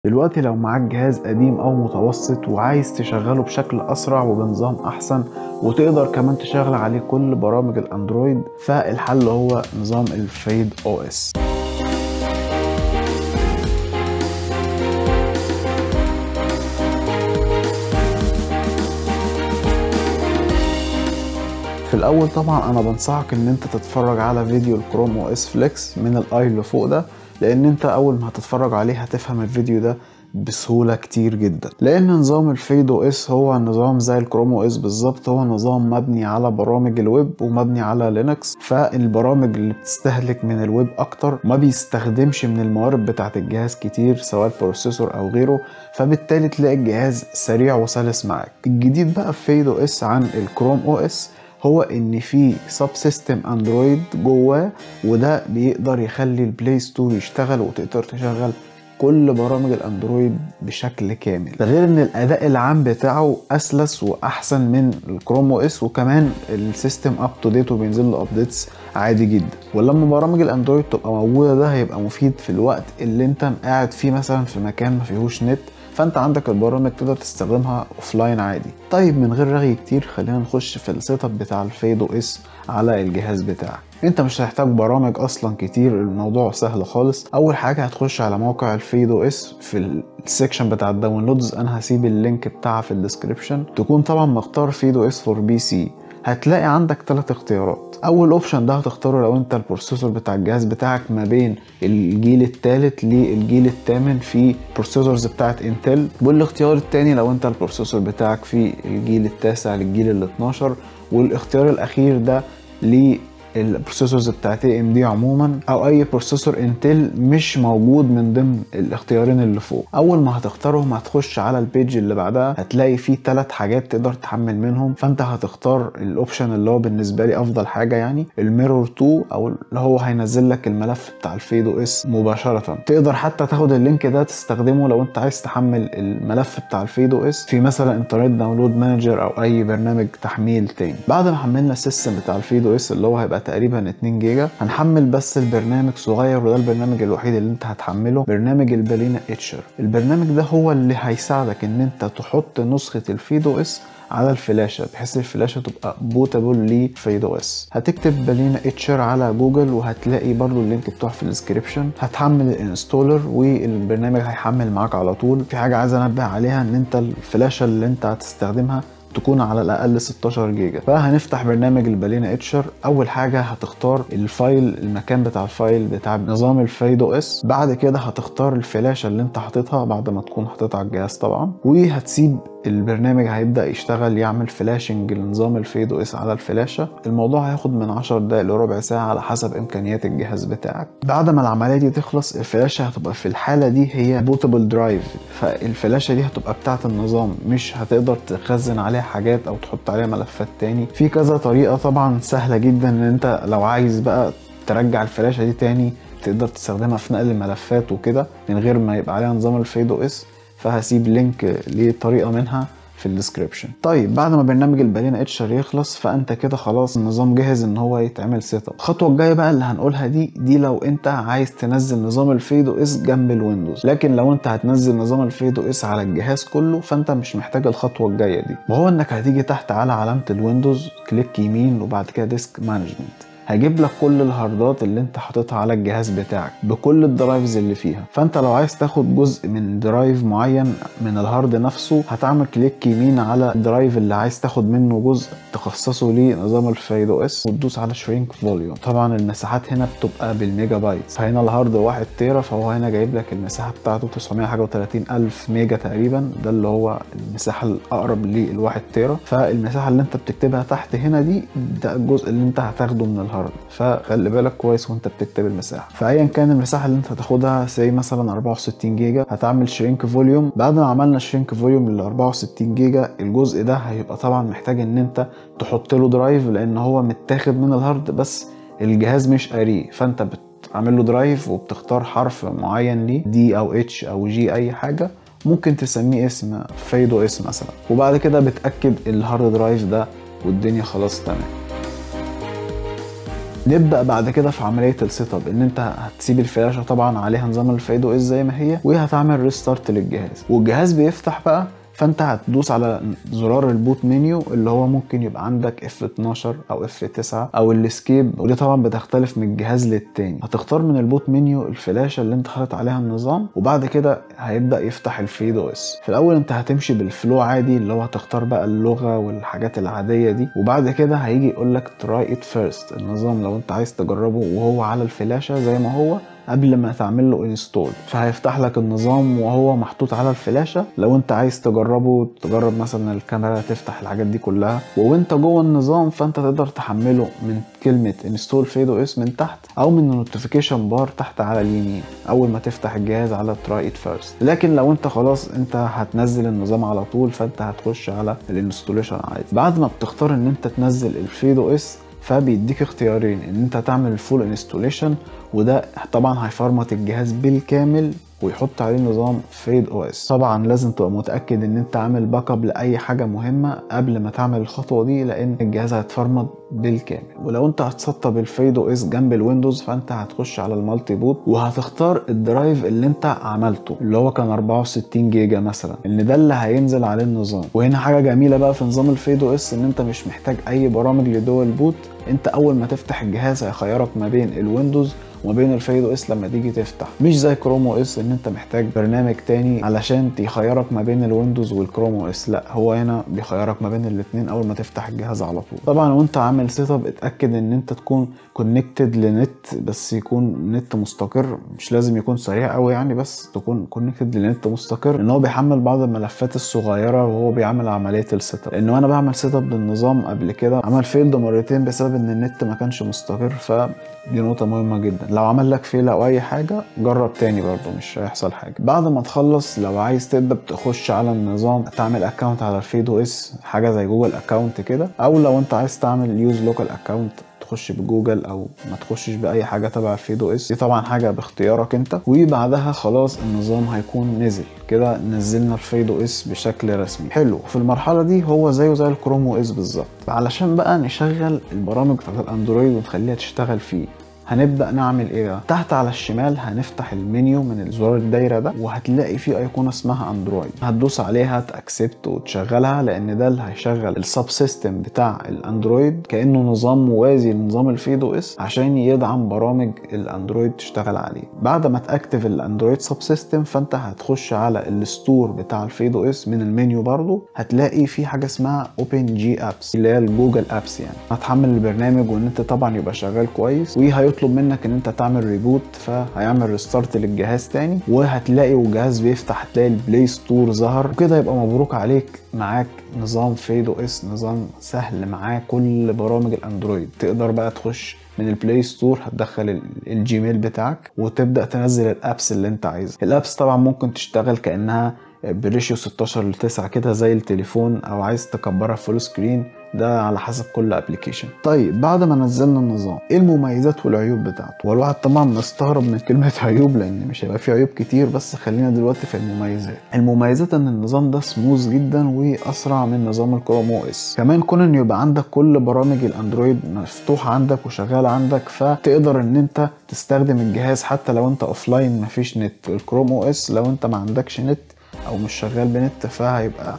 دلوقتي لو معاك جهاز قديم او متوسط وعايز تشغله بشكل اسرع وبنظام احسن وتقدر كمان تشغل عليه كل برامج الاندرويد فالحل هو نظام الفيد او اس في الاول طبعا انا بنصحك ان انت تتفرج على فيديو الكروم او اس فليكس من الاي اللي فوق ده لان انت اول ما هتتفرج عليه هتفهم الفيديو ده بسهولة كتير جدا لان نظام الفيد او اس هو نظام زي الكروم او اس بالظبط هو نظام مبني على برامج الويب ومبني على لينكس فالبرامج اللي بتستهلك من الويب اكتر ما بيستخدمش من الموارد بتاعت الجهاز كتير سواء البروسيسور او غيره فبالتالي تلاقي الجهاز سريع وسلس معاك الجديد بقى في فيد او اس عن الكروم او اس هو ان في سب سيستم اندرويد جواه وده بيقدر يخلي البلاي ستور يشتغل وتقدر تشغل كل برامج الاندرويد بشكل كامل ده غير ان الاداء العام بتاعه اسلس واحسن من الكروم او اس وكمان السيستم اب تو ديت وبينزل له ابديتس عادي جدا ولما برامج الاندرويد تبقى موجوده ده هيبقى مفيد في الوقت اللي انت قاعد فيه مثلا في مكان ما فيهوش نت فانت عندك البرامج تقدر تستخدمها اوفلاين عادي طيب من غير رغي كتير خلينا نخش في السيت اب بتاع الفيد او اس على الجهاز بتاعك انت مش هتحتاج برامج اصلا كتير الموضوع سهل خالص اول حاجه هتخش على موقع الفيد او اس في السكشن بتاع الداونلودز انا هسيب اللينك بتاعها في الديسكريبشن تكون طبعا مختار فيد او اس فور بي سي هتلاقي عندك ثلاث اختيارات اول اوبشن ده هتختاره لو انت البروسيسور بتاع الجهاز بتاعك ما بين الجيل الثالث للجيل الثامن في بروسيسورز بتاعت انتل والاختيار الثاني لو انت البروسيسور بتاعك في الجيل التاسع للجيل ال 12 والاختيار الاخير ده البروسيسورز بتاعت اي ام دي عموما او اي بروسيسور انتل مش موجود من ضمن الاختيارين اللي فوق اول ما هتختارهم هتخش على البيج اللي بعدها هتلاقي فيه ثلاث حاجات تقدر تحمل منهم فانت هتختار الاوبشن اللي هو بالنسبه لي افضل حاجه يعني الميرور 2 او اللي هو هينزل لك الملف بتاع الفيد او اس مباشره تقدر حتى تاخد اللينك ده تستخدمه لو انت عايز تحمل الملف بتاع الفيد او اس في مثلا انترنت داونلود مانجر او اي برنامج تحميل تاني بعد ما حملنا السيستم بتاع الفيد او اس اللي هو هيبقى تقريبا 2 جيجا هنحمل بس البرنامج صغير وده البرنامج الوحيد اللي انت هتحمله برنامج البالينا اتشر البرنامج ده هو اللي هيساعدك ان انت تحط نسخة الفيد او اس على الفلاشة بحيث الفلاشة تبقى بوتابل لفيد او اس هتكتب بالينا اتشر على جوجل وهتلاقي برضو اللينك بتاعه في الديسكريبشن هتحمل الانستولر والبرنامج هيحمل معاك على طول في حاجة عايز انبه عليها ان انت الفلاشة اللي انت هتستخدمها تكون على الاقل 16 جيجا فهنفتح برنامج البالينا اتشر اول حاجه هتختار الفايل المكان بتاع الفايل بتاع نظام الفيد او اس بعد كده هتختار الفلاشه اللي انت حاططها بعد ما تكون حاططها على الجهاز طبعا وهتسيب البرنامج هيبدا يشتغل يعمل فلاشنج لنظام الفيد او اس على الفلاشه الموضوع هياخد من 10 دقائق لربع ساعه على حسب امكانيات الجهاز بتاعك بعد ما العمليه دي تخلص الفلاشه هتبقى في الحاله دي هي بوتابل درايف فالفلاشه دي هتبقى بتاعه النظام مش هتقدر تخزن عليها حاجات او تحط عليها ملفات تاني في كذا طريقه طبعا سهله جدا ان انت لو عايز بقى ترجع الفلاشه دي تاني تقدر تستخدمها في نقل الملفات وكده من غير ما يبقى عليها نظام الفيد او اس فهسيب لينك لطريقه منها في الديسكريبشن طيب بعد ما برنامج البالينا اتشر يخلص فانت كده خلاص النظام جاهز ان هو يتعمل سيت اب الخطوه الجايه بقى اللي هنقولها دي دي لو انت عايز تنزل نظام الفيد او اس جنب الويندوز لكن لو انت هتنزل نظام الفيد او اس على الجهاز كله فانت مش محتاج الخطوه الجايه دي وهو انك هتيجي تحت على علامه الويندوز كليك يمين وبعد كده ديسك مانجمنت هجيب لك كل الهاردات اللي انت حاططها على الجهاز بتاعك بكل الدرايفز اللي فيها فانت لو عايز تاخد جزء من درايف معين من الهارد نفسه هتعمل كليك يمين على الدرايف اللي عايز تاخد منه جزء تخصصه لنظام الفيد او اس وتدوس على شرينك فوليوم طبعا المساحات هنا بتبقى بالميجا بايت فهنا الهارد 1 تيرا فهو هنا جايب لك المساحه بتاعته 900 حاجه و30 الف ميجا تقريبا ده اللي هو المساحه الاقرب للواحد تيرا فالمساحه اللي انت بتكتبها تحت هنا دي ده الجزء اللي انت هتاخده من الهارد الهارد فخلي بالك كويس وانت بتكتب المساحه فايا كان المساحه اللي انت هتاخدها زي مثلا 64 جيجا هتعمل شرينك فوليوم بعد ما عملنا شرينك فوليوم لل 64 جيجا الجزء ده هيبقى طبعا محتاج ان انت تحط له درايف لان هو متاخد من الهارد بس الجهاز مش قاريه فانت بتعمل له درايف وبتختار حرف معين ليه دي او اتش او جي اي حاجه ممكن تسميه اسم فيدو اس مثلا وبعد كده بتاكد الهارد درايف ده والدنيا خلاص تمام نبدا بعد كده في عمليه السيت اب ان انت هتسيب الفلاشه طبعا عليها نظام الفيد او اس زي ما هي وهتعمل ريستارت للجهاز والجهاز بيفتح بقى فانت هتدوس على زرار البوت منيو اللي هو ممكن يبقى عندك اف 12 او اف 9 او الاسكيب ودي طبعا بتختلف من الجهاز للتاني هتختار من البوت منيو الفلاشه اللي انت حاطط عليها النظام وبعد كده هيبدا يفتح الفيد او اس في الاول انت هتمشي بالفلو عادي اللي هو هتختار بقى اللغه والحاجات العاديه دي وبعد كده هيجي يقول لك تراي ات فيرست النظام لو انت عايز تجربه وهو على الفلاشه زي ما هو قبل ما تعمل له انستول فهيفتح لك النظام وهو محطوط على الفلاشه لو انت عايز تجربه تجرب مثلا الكاميرا تفتح الحاجات دي كلها وانت جوه النظام فانت تقدر تحمله من كلمه انستول فيد او اس من تحت او من النوتيفيكيشن بار تحت على اليمين اول ما تفتح الجهاز على تراي ات فيرست لكن لو انت خلاص انت هتنزل النظام على طول فانت هتخش على الانستوليشن عادي بعد ما بتختار ان انت تنزل الفيد او اس فبيديك اختيارين ان انت تعمل الفول انستوليشن وده طبعا هيفرمت الجهاز بالكامل ويحط عليه نظام فيد او اس طبعا لازم تبقى متاكد ان انت عامل باك اب لاي حاجه مهمه قبل ما تعمل الخطوه دي لان الجهاز هيتفرمت بالكامل ولو انت هتسطب الفيد او اس جنب الويندوز فانت هتخش على المالتي بوت وهتختار الدرايف اللي انت عملته اللي هو كان 64 جيجا مثلا ان ده اللي هينزل عليه النظام وهنا حاجه جميله بقى في نظام الفيد او اس ان انت مش محتاج اي برامج لدول بوت انت اول ما تفتح الجهاز هيخيرك ما بين الويندوز وما بين الفيد او اس لما تيجي تفتح مش زي كروم او اس ان انت محتاج برنامج تاني علشان يخيرك ما بين الويندوز والكروم او اس لا هو هنا بيخيرك ما بين الاثنين اول ما تفتح الجهاز على طول طبعا وانت عامل سيت اب اتاكد ان انت تكون كونكتد لنت بس يكون نت مستقر مش لازم يكون سريع قوي يعني بس تكون كونكتد لنت مستقر ان هو بيحمل بعض الملفات الصغيره وهو بيعمل عمليه السيت اب لان انا بعمل سيت اب للنظام قبل كده عمل فيلد مرتين بسبب ان النت ما كانش مستقر ف دي نقطة مهمة جدا لو عمل لك فيل او اي حاجة جرب تاني برضه مش هيحصل حاجة بعد ما تخلص لو عايز تبدأ تخش على النظام تعمل اكونت على الفيد او اس حاجة زي جوجل اكونت كده او لو انت عايز تعمل يوز لوكال اكونت تخش بجوجل او ما تخشش باي حاجه تبع الفيد او اس دي طبعا حاجه باختيارك انت وبعدها خلاص النظام هيكون نزل كده نزلنا الفيد او اس بشكل رسمي حلو في المرحله دي هو زيه زي الكروم او اس بالظبط علشان بقى نشغل البرامج بتاعت الاندرويد ونخليها تشتغل فيه هنبدا نعمل ايه بقى تحت على الشمال هنفتح المنيو من الزرار الدايره ده وهتلاقي فيه ايقونه اسمها اندرويد هتدوس عليها تاكسبت وتشغلها لان ده اللي هيشغل السب سيستم بتاع الاندرويد كانه نظام موازي لنظام الفيد او اس عشان يدعم برامج الاندرويد تشتغل عليه بعد ما تاكتف الاندرويد سب سيستم فانت هتخش على الستور بتاع الفيد او اس من المنيو برضو هتلاقي في حاجه اسمها اوبن جي ابس اللي هي الجوجل ابس يعني هتحمل البرنامج وان انت طبعا يبقى شغال كويس وهيطلب منك ان انت تعمل ريبوت فهيعمل ريستارت للجهاز تاني وهتلاقي والجهاز بيفتح هتلاقي البلاي ستور ظهر وكده يبقى مبروك عليك معاك نظام فيد او اس نظام سهل معاه كل برامج الاندرويد تقدر بقى تخش من البلاي ستور هتدخل الجيميل بتاعك وتبدا تنزل الابس اللي انت عايزها الابس طبعا ممكن تشتغل كانها بريشيو 16 ل 9 كده زي التليفون او عايز تكبرها فول سكرين ده على حسب كل ابلكيشن طيب بعد ما نزلنا النظام ايه المميزات والعيوب بتاعته والواحد طبعا مستغرب من كلمه عيوب لان مش هيبقى فيه عيوب كتير بس خلينا دلوقتي في المميزات المميزات ان النظام ده سموث جدا واسرع من نظام الكروم او اس كمان كون ان يبقى عندك كل برامج الاندرويد مفتوحه عندك وشغاله عندك فتقدر ان انت تستخدم الجهاز حتى لو انت اوفلاين مفيش نت الكروم او اس لو انت ما عندكش نت او مش شغال بنت فهيبقى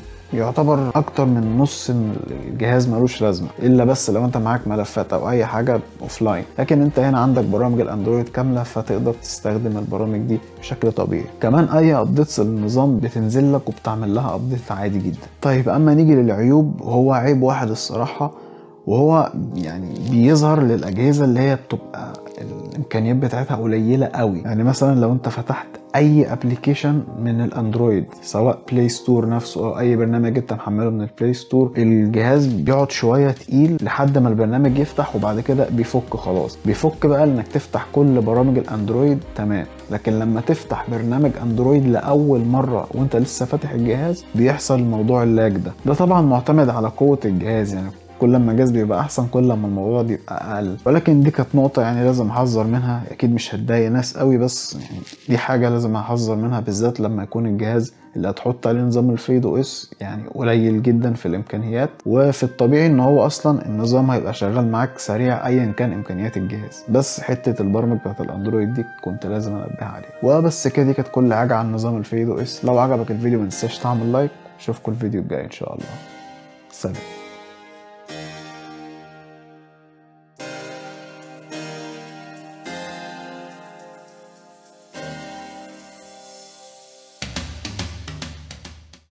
يعتبر اكتر من نص الجهاز ملوش لازمه الا بس لو انت معاك ملفات او اي حاجه اوف لاين لكن انت هنا عندك برامج الاندرويد كامله فتقدر تستخدم البرامج دي بشكل طبيعي كمان اي ابديتس للنظام بتنزل لك وبتعمل لها ابديت عادي جدا طيب اما نيجي للعيوب هو عيب واحد الصراحه وهو يعني بيظهر للاجهزه اللي هي بتبقى الامكانيات بتاعتها قليله قوي يعني مثلا لو انت فتحت اي ابلكيشن من الاندرويد سواء بلاي ستور نفسه او اي برنامج انت محمله من البلاي ستور الجهاز بيقعد شويه تقيل لحد ما البرنامج يفتح وبعد كده بيفك خلاص بيفك بقى انك تفتح كل برامج الاندرويد تمام لكن لما تفتح برنامج اندرويد لاول مره وانت لسه فاتح الجهاز بيحصل موضوع اللاج ده ده طبعا معتمد على قوه الجهاز يعني كل ما الجهاز بيبقى احسن كل ما الموضوع بيبقى اقل ولكن دي كانت نقطه يعني لازم احذر منها اكيد مش هتضايق ناس قوي بس يعني دي حاجه لازم احذر منها بالذات لما يكون الجهاز اللي هتحط عليه نظام الفيد او اس يعني قليل جدا في الامكانيات وفي الطبيعي ان هو اصلا النظام هيبقى شغال معاك سريع ايا كان امكانيات الجهاز بس حته البرامج بتاعت الاندرويد دي كنت لازم انبه عليها وبس كده دي كانت كل حاجه عن نظام الفيد او اس لو عجبك الفيديو ما تنساش تعمل لايك اشوفكم الفيديو الجاي ان شاء الله سلام